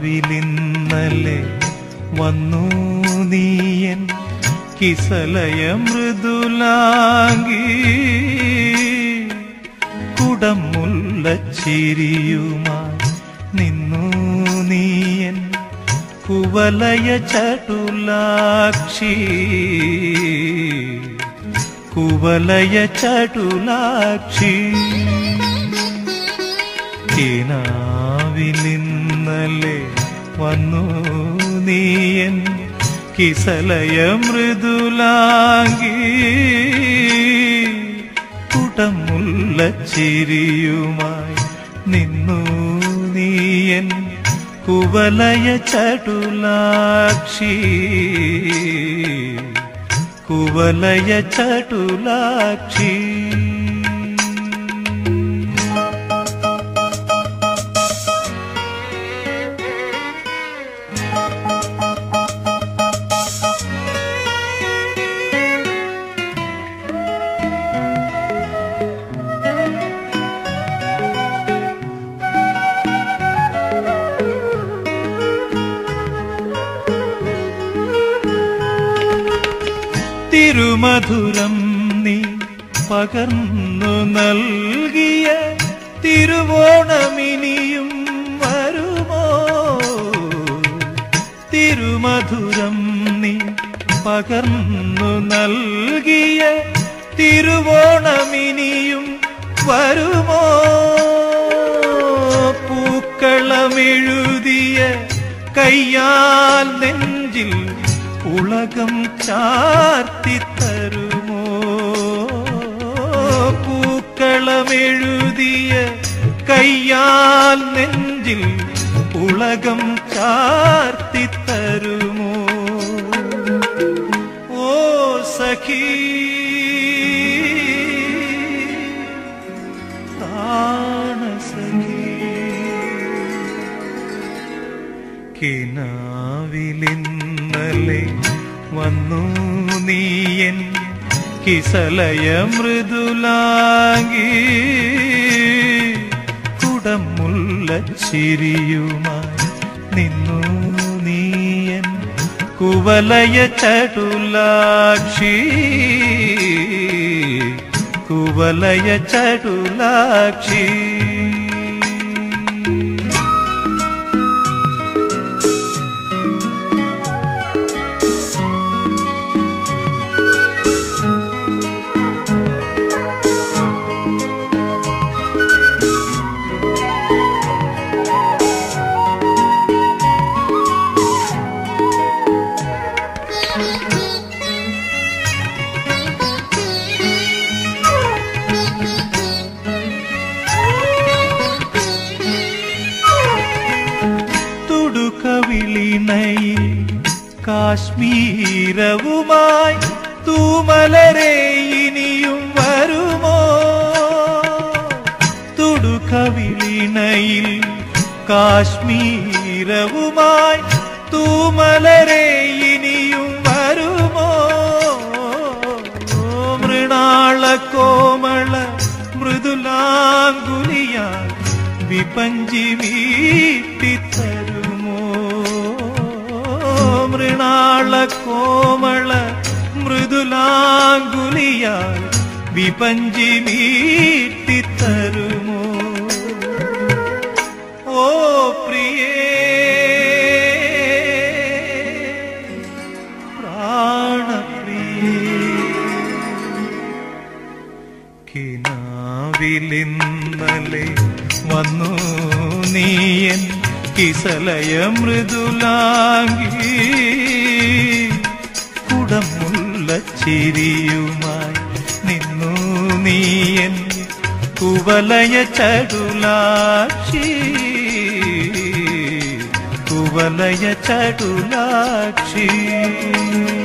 കിനാവിലിന്നലെ വന്നു നീയൻ കിസലയ മൃദുലാങ്കി കുടമുല്ല ചിരിയുമായി നിന്നു നീയൻ കുവലയ ചടുലാക്ഷി കുവലയ ചടുലാക്ഷി കിനാവിലിന്നലെ വന്നു നീയൻ കിസലയ മൃദുലാങ്കി കുടമുല്ല ചിരിയുമായി നിന്നു നീയൻ കുവലയ ചടുലാക്ഷി കുവലയ ചടുലാക്ഷി തിരുമധുരം നീ പകർന്നു നൽകിയ തിരുവോണമിനിയും വരുമോ തിരുമധുരം നീ പകർന്നു നൽകിയ തിരുവോണമിനിയും വരുമോ പൂക്കളമെഴുതിയ കയ്യാൽ നെഞ്ചിൽ ഉലകം ചാർത്തി തരുമോ പൂക്കളമെഴുതിയ കയ്യാൽ നെഞ്ചിൽ ഉലകം ചാർത്തി തരുമോ ഓ സഖീ കിനാവിലിന്നലെ വന്നു നീയൻ കിസലയ മൃദുലാങ്കി കുടമുല്ല ചിരിയുമായി നിന്നു നീയൻ കുവലയ ചടുലാക്ഷി കുവലയ ചടുലാക്ഷി തുടുക്കവിളിണയിൽ കാശ്മീരവുമായി തൂമലരെ ഇനിയും വരുമോ തുടുക്കവിളിണയിൽ കാശ്മീരവുമായി തൂമലരെ ഇനിയും വരുമോ മൃണാള കോമള മൃദുലാങ്കുലിയാൽ വിപഞ്ചി വീട്ടിത്തരുമോ മൃണാള കോമള മൃദുലാങ്കുലിയാൽ വിപഞ്ചി വീട്ടിത്തരുമോ ഓ പ്രിയേ പ്രാണപ്രിയേ കിനാവിലിന്നലെ വന്നു നീയൻ കിസലയ മൃദുലാങ്കി കുടമുള്ള ചിരിയുമായി നിന്നു നീയൻ കുവലയ ചടുലാക്ഷി കുവലയ ചടുലാക്ഷി